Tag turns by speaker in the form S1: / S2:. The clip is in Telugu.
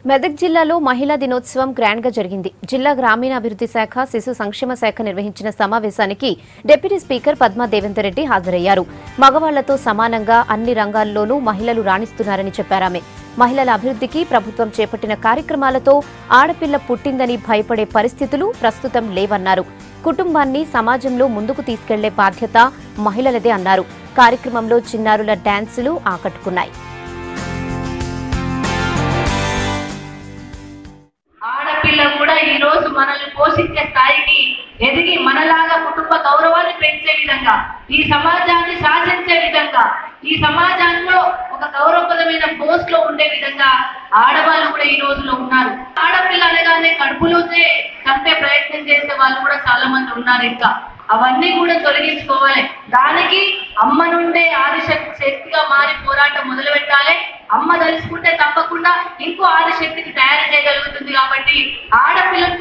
S1: మెదక్ జిల్లాలో మహిళా దినోత్సవం గ్రాండ్ గా జరిగింది జిల్లా గ్రామీణాభివృద్ధి శాఖ శిశు సంక్షేమ శాఖ నిర్వహించిన సమావేశానికి డిప్యూటీ స్పీకర్ పద్మా దేవేందర్ రెడ్డి హాజరయ్యారు మగవాళ్లతో సమానంగా అన్ని రంగాల్లోనూ మహిళలు రాణిస్తున్నారని చెప్పారామె మహిళల అభివృద్ధికి ప్రభుత్వం చేపట్టిన కార్యక్రమాలతో ఆడపిల్ల పుట్టిందని భయపడే పరిస్థితులు ప్రస్తుతం లేవన్నారు కుటుంబాన్ని సమాజంలో ముందుకు తీసుకెళ్లే బాధ్యత మహిళలదే అన్నారు కార్యక్రమంలో చిన్నారుల డాన్సులు ఆకట్టుకున్నాయి
S2: ఆడపిల్ల కూడా ఈ రోజు మనల్ని పోషించే స్థాయికి ఎదిగి మనలాగా కుటుంబ గౌరవాన్ని పెంచే విధంగా ఈ సమాజాన్ని శాసించే విధంగా ఈ సమాజంలో ఒక గౌరవప్రదమైన పోస్ట్ లో ఉండే విధంగా ఆడవాళ్ళు కూడా ఈ రోజులో ఉన్నారు ఆడపిల్ల అనగానే కడుపులోనే చంపే ప్రయత్నం చేసే వాళ్ళు కూడా చాలా మంది ఉన్నారు ఇంకా అవన్నీ కూడా తొలగించుకోవాలి దానికి అమ్మ నుండే ఆదిశక్తి శక్తిగా మారి పోరాటం మొదలు పెట్టాలి అమ్మ తలుచుకుంటే తప్పకుండా ఇంకో ఆదిశక్తిని తయారు చేయగలుగుతుంది కాబట్టి ఆడపిల్ల